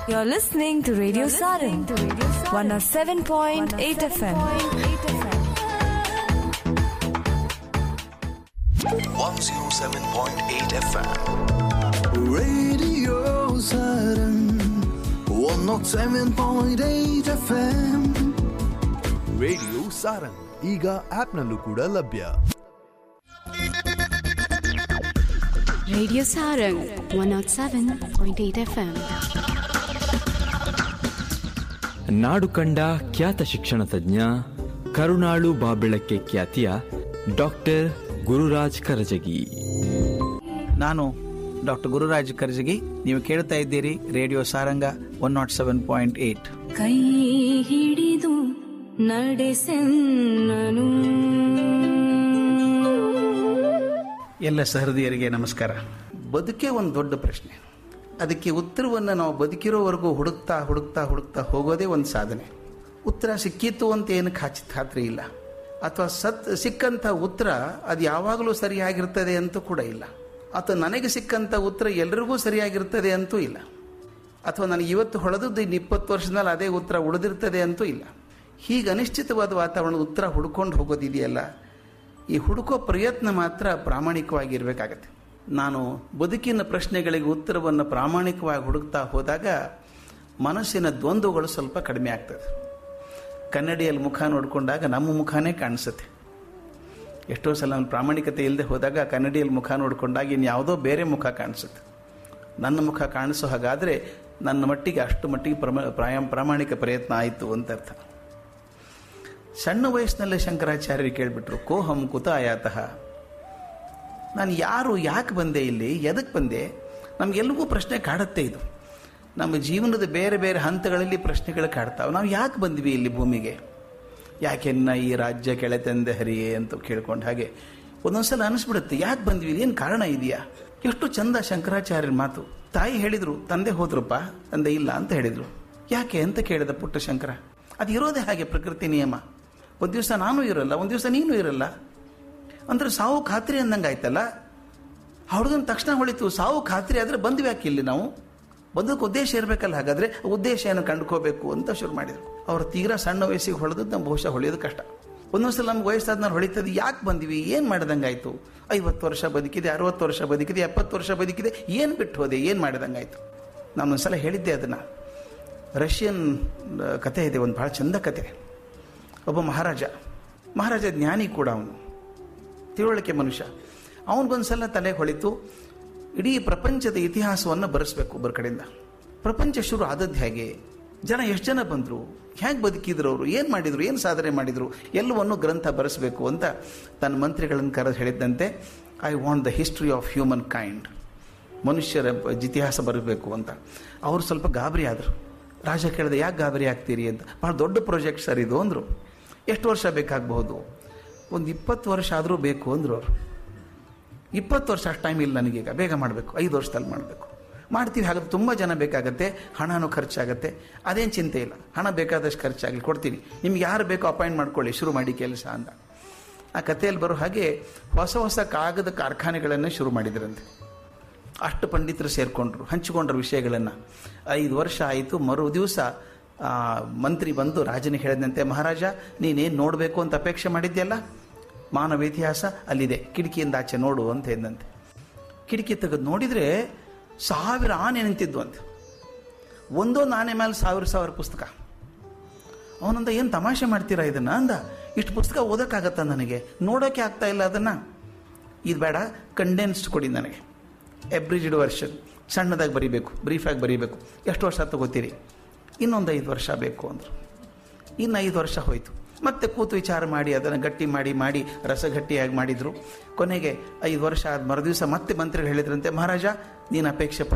You're listening to Radio Sarin, 107.8 FM. 107.8 FM. Radio Saturn 107.8 FM radio Sarang ಈಗ ಆಪ್ನಲ್ಲೂ ಕೂಡ ಲಭ್ಯ Radio Sarang 107.8 FM. ನಾಡು ಕಂಡ ಖ್ಯಾತ ಶಿಕ್ಷಣ ತಜ್ಞ ಕರುಣಾಳು ಬಾಬೆಳಕ್ಕೆ ಖ್ಯಾತಿಯ ಡಾಕ್ಟರ್ ಗುರುರಾಜ್ ಕರಜಗಿ ನಾನು ಡಾಕ್ಟರ್ ಗುರುರಾಜ್ ಕರ್ಜಗಿ ನೀವು ಕೇಳ್ತಾ ಇದ್ದೀರಿ radio Saranga one nought seven point eight ಕೈ ಹಿಡಿದು ನಡೆಸೆನ್ನನು ಎಲ್ಲ ಸಹೃದಯರಿಗೆ ನಮಸ್ಕಾರ ಬದುಕೇ ಒಂದು ದೊಡ್ಡ ಪ್ರಶ್ನೆ ಅದಕ್ಕೆ ಉತ್ತರವನ್ನು ನಾವು ಬದುಕಿರೋವರೆಗೂ ಹುಡುಕ್ತಾ ಹುಡುಕ್ತಾ ಹುಡುಕ್ತಾ ಹೋಗೋದೇ ಒಂದು ಸಾಧನೆ ಉತ್ತರ ಸಿಕ್ಕಿತ್ತು ಅಂತ ಏನು ಖಾಚಿ ಖಾತ್ರಿ ಇಲ್ಲ ಅಥವಾ ಸತ್ ಸಿಕ್ಕಂಥ ಉತ್ತರ ಅದು ಯಾವಾಗಲೂ ಸರಿಯಾಗಿರ್ತದೆ ಅಂತೂ ಕೂಡ ಇಲ್ಲ ಅಥವಾ ನನಗೆ ಸಿಕ್ಕಂಥ ಉತ್ತರ ಎಲ್ರಿಗೂ ಸರಿಯಾಗಿರ್ತದೆ ಅಂತೂ ಇಲ್ಲ ಅಥವಾ ನನಗೆ ಇವತ್ತು ಹೊಳೆದದ್ದು ಇನ್ನು ಇಪ್ಪತ್ತು ವರ್ಷದಲ್ಲಿ ಅದೇ ಉತ್ತರ ಉಳಿದಿರ್ತದೆ ಅಂತೂ ಇಲ್ಲ ಹೀಗೆ ಅನಿಶ್ಚಿತವಾದ ವಾತಾವರಣದ ಉತ್ತರ ಹುಡ್ಕೊಂಡು ಹೋಗೋದಿದೆಯಲ್ಲ ಈ ಹುಡುಕೋ ಪ್ರಯತ್ನ ಮಾತ್ರ ಪ್ರಾಮಾಣಿಕವಾಗಿರಬೇಕಾಗತ್ತೆ ನಾನು ಬದುಕಿನ ಪ್ರಶ್ನೆಗಳಿಗೆ ಉತ್ತರವನ್ನು ಪ್ರಾಮಾಣಿಕವಾಗಿ ಹುಡುಕ್ತಾ ಹೋದಾಗ ಮನಸ್ಸಿನ ದ್ವಂದ್ವಗಳು ಸ್ವಲ್ಪ ಕಡಿಮೆ ಆಗ್ತದೆ ಕನ್ನಡಿಯಲ್ಲಿ ಮುಖ ನೋಡಿಕೊಂಡಾಗ ನಮ್ಮ ಮುಖನೇ ಕಾಣಿಸುತ್ತೆ ಎಷ್ಟೋ ಸಲ ನಾನು ಪ್ರಾಮಾಣಿಕತೆ ಇಲ್ಲದೆ ಹೋದಾಗ ಕನ್ನಡಿಯಲ್ಲಿ ಮುಖ ನೋಡಿಕೊಂಡಾಗ ಇನ್ನು ಯಾವುದೋ ಬೇರೆ ಮುಖ ಕಾಣಿಸುತ್ತೆ ನನ್ನ ಮುಖ ಕಾಣಿಸೋ ಹಾಗಾದರೆ ನನ್ನ ಮಟ್ಟಿಗೆ ಅಷ್ಟು ಮಟ್ಟಿಗೆ ಪ್ರಮ ಪ್ರಾಯ ಪ್ರಾಮಾಣಿಕ ಪ್ರಯತ್ನ ಆಯಿತು ಅಂತ ಅರ್ಥ ಸಣ್ಣ ವಯಸ್ಸಿನಲ್ಲೇ ಶಂಕರಾಚಾರ್ಯರು ಕೇಳಿಬಿಟ್ರು ಕೋಹಂ ಕುತ ಆಯಾತಃ ನಾನು ಯಾರು ಯಾಕೆ ಬಂದೆ ಇಲ್ಲಿ ಎದಕ್ಕೆ ಬಂದೆ ನಮಗೆಲ್ಲವೂ ಪ್ರಶ್ನೆ ಕಾಡುತ್ತೆ ಇದು ನಮ್ಮ ಜೀವನದ ಬೇರೆ ಬೇರೆ ಹಂತಗಳಲ್ಲಿ ಪ್ರಶ್ನೆಗಳು ಕಾಡ್ತಾವೆ ನಾವು ಯಾಕೆ ಬಂದ್ವಿ ಇಲ್ಲಿ ಭೂಮಿಗೆ ಯಾಕೆನ್ನ ಈ ರಾಜ್ಯ ಕೆಳೆತಂದೆ ಹರಿಯೇ ಅಂತ ಕೇಳ್ಕೊಂಡು ಹಾಗೆ ಒಂದೊಂದ್ಸಲ ಅನಿಸ್ಬಿಡುತ್ತೆ ಯಾಕೆ ಬಂದ್ವಿ ಇಲ್ಲಿ ಏನು ಕಾರಣ ಇದೆಯಾ ಎಷ್ಟು ಚಂದ ಶಂಕರಾಚಾರ್ಯರ ಮಾತು ತಾಯಿ ಹೇಳಿದ್ರು ತಂದೆ ಹೋದ್ರಪ್ಪ ತಂದೆ ಇಲ್ಲ ಅಂತ ಹೇಳಿದ್ರು ಯಾಕೆ ಅಂತ ಕೇಳಿದ ಪುಟ್ಟ ಶಂಕರ ಅದು ಇರೋದೇ ಹಾಗೆ ಪ್ರಕೃತಿ ನಿಯಮ ಒಂದು ದಿವಸ ನಾನು ಇರಲ್ಲ ಒಂದು ದಿವಸ ನೀನು ಇರಲ್ಲ ಅಂದ್ರೆ ಸಾವು ಖಾತ್ರಿ ಅಂದಂಗೆ ಆಯ್ತಲ್ಲ ಹುಡುಗನ ತಕ್ಷಣ ಹೊಳಿತು ಸಾವು ಖಾತ್ರಿ ಆದರೆ ಬಂದ್ವಿ ಯಾಕೆ ಇಲ್ಲಿ ನಾವು ಬಂದಕ್ಕೆ ಉದ್ದೇಶ ಇರಬೇಕಲ್ಲ ಹಾಗಾದ್ರೆ ಉದ್ದೇಶ ಏನು ಕಂಡುಕೋಬೇಕು ಅಂತ ಶುರು ಮಾಡಿದ್ರು ಅವ್ರು ತೀರಾ ಸಣ್ಣ ವಯಸ್ಸಿಗೆ ಹೊಳೆದದ್ದು ನಮ್ಮ ಬಹುಶಃ ಹೊಳೆಯೋದು ಕಷ್ಟ ಒಂದೊಂದ್ಸಲ ನಮ್ಗೆ ವಯಸ್ಸಾದ್ಮೇಲೆ ಹೊಳಿತದೆ ಯಾಕೆ ಬಂದ್ವಿ ಏನು ಮಾಡ್ದಂಗಾಯ್ತು ಐವತ್ತು ವರ್ಷ ಬದುಕಿದೆ ಅರವತ್ತು ವರ್ಷ ಬದುಕಿದೆ ಎಪ್ಪತ್ತು ವರ್ಷ ಬದುಕಿದೆ ಏನು ಬಿಟ್ಟು ಹೋದೆ ಏನು ಮಾಡಿದಂಗಾಯ್ತು ನಾನು ಒಂದ್ಸಲ ಹೇಳಿದ್ದೆ ಅದನ್ನು ರಷ್ಯನ್ ಆ, ಕತೆ ಇದೆ ಒಂದು ಭಾಳ ಚಂದ ಕತೆ ಒಬ್ಬ ಮಹಾರಾಜ ಮಹಾರಾಜ ಜ್ಞಾನಿ ಕೂಡ ಅವನು ತಿಳುವಳಿಕೆ ಮನುಷ್ಯ ಅವನಿಗೊಂದ್ಸಲ ತಲೆ ಹೊಳಿತು ಇಡೀ ಪ್ರಪಂಚದ ಇತಿಹಾಸವನ್ನು ಬರೆಸ್ಬೇಕು ಒಬ್ಬರ ಕಡೆಯಿಂದ ಪ್ರಪಂಚ ಶುರು ಆದದ್ದು ಹೇಗೆ ಜನ ಎಷ್ಟು ಜನ ಬಂದರು ಹೇಗೆ ಬದುಕಿದ್ರು ಅವರು ಏನು ಮಾಡಿದರು ಏನು ಸಾಧನೆ ಮಾಡಿದರು ಎಲ್ಲವನ್ನು ಗ್ರಂಥ ಬರೆಸಬೇಕು ಅಂತ ತನ್ನ ಮಂತ್ರಿಗಳನ್ನು ಕರೆದು ಹೇಳಿದ್ದಂತೆ I want the history of humankind ಮನುಷ್ಯರ ಬ- ಇತಿಹಾಸ ಬರಬೇಕು ಅಂತ ಅವರು ಸ್ವಲ್ಪ ಗಾಬರಿ ಆದರು ರಾಜ ಕೇಳಿದೆ ಯಾಕೆ ಗಾಬರಿ ಆಗ್ತೀರಿ ಅಂತ ಭಾಳ ದೊಡ್ಡ ಪ್ರಾಜೆಕ್ಟ್ ಸರ್ ಇದು ಅಂದರು ಎಷ್ಟು ವರ್ಷ ಬೇಕಾಗಬಹುದು ಒಂದು ಇಪ್ಪತ್ತು ವರ್ಷ ಆದರೂ ಬೇಕು ಅಂದರು ಅವರು ಇಪ್ಪತ್ತು ವರ್ಷ ಅಷ್ಟು ಟೈಮ್ ಇಲ್ಲ ನನಗೀಗ ಬೇಗ ಮಾಡಬೇಕು ಐದು ವರ್ಷದಲ್ಲಿ ಮಾಡಬೇಕು ಮಾಡ್ತೀವಿ ಹಾಗಾದ್ರೆ ತುಂಬ ಜನ ಬೇಕಾಗತ್ತೆ ಹಣನೂ ಖರ್ಚಾಗತ್ತೆ ಅದೇನು ಚಿಂತೆ ಇಲ್ಲ ಹಣ ಬೇಕಾದಷ್ಟು ಖರ್ಚಾಗಲಿ ಕೊಡ್ತೀನಿ ನಿಮ್ಗೆ ಯಾರು ಬೇಕೋ ಅಪಾಯಿಂಟ್ ಮಾಡ್ಕೊಳ್ಳಿ ಶುರು ಮಾಡಿ ಕೆಲಸ ಅಂತ ಆ ಕಥೆಯಲ್ಲಿ ಬರೋ ಹಾಗೆ ಹೊಸ ಹೊಸ ಕಾಗದ ಕಾರ್ಖಾನೆಗಳನ್ನು ಶುರು ಮಾಡಿದ್ರಂತೆ ಅಷ್ಟು ಪಂಡಿತರು ಸೇರಿಕೊಂಡ್ರು ಹಂಚಿಕೊಂಡ್ರು ವಿಷಯಗಳನ್ನು ಐದು ವರ್ಷ ಆಯಿತು ಮರು ದಿವಸ ಆ, ಮಂತ್ರಿ ಬಂದು ರಾಜನಿಗೆ ಹೇಳಿದಂತೆ ಮಹಾರಾಜ ನೀನೇನು ನೋಡಬೇಕು ಅಂತ ಅಪೇಕ್ಷೆ ಮಾಡಿದ್ಯಲ್ಲ ಮಾನವ ಇತಿಹಾಸ ಅಲ್ಲಿದೆ ಕಿಟಕಿಯಿಂದ ಆಚೆ ನೋಡು ಅಂತ ಹೇಳಿದಂತೆ ಕಿಟಕಿ ತೆಗೆದು ನೋಡಿದರೆ ಸಾವಿರ ಆನೆ ನಿಂತಿದ್ವು ಅಂತ ಒಂದೊಂದು ಆನೆ ಮೇಲೆ ಸಾವಿರ ಸಾವಿರ ಪುಸ್ತಕ ಅವನಂದ ಏನು ತಮಾಷೆ ಮಾಡ್ತೀರಾ ಇದನ್ನ ಅಂದ ಇಷ್ಟು ಪುಸ್ತಕ ಓದೋಕ್ಕಾಗತ್ತ ನನಗೆ ನೋಡೋಕೆ ಆಗ್ತಾ ಇಲ್ಲ ಅದನ್ನು ಇದು ಬೇಡ ಕಂಡೆನ್ಸ್ಡ್ ಕೊಡಿ ನನಗೆ ಎಬ್ರಿಜ್ಡ್ ವರ್ಷನ್ ಸಣ್ಣದಾಗಿ ಬರೀಬೇಕು ಬ್ರೀಫಾಗಿ ಬರೀಬೇಕು ಎಷ್ಟು ವರ್ಷ ತಗೋತೀರಿ ಇನ್ನೊಂದು ಐದು ವರ್ಷ ಬೇಕು ಅಂದರು ಇನ್ನು ಐದು ವರ್ಷ ಹೋಯಿತು ಮತ್ತೆ ಕೂತು ವಿಚಾರ ಮಾಡಿ ಅದನ್ನು ಗಟ್ಟಿ ಮಾಡಿ ಮಾಡಿ ರಸಗಟ್ಟಿಯಾಗಿ ಮಾಡಿದರು ಕೊನೆಗೆ ಐದು ವರ್ಷ ಆದ ಮರುದಿವಸ ಮತ್ತೆ ಮಂತ್ರಿಗಳು ಹೇಳಿದ್ರಂತೆ ಮಹಾರಾಜ ನೀನು ಅಪೇಕ್ಷೆ ಪಟ್ಟ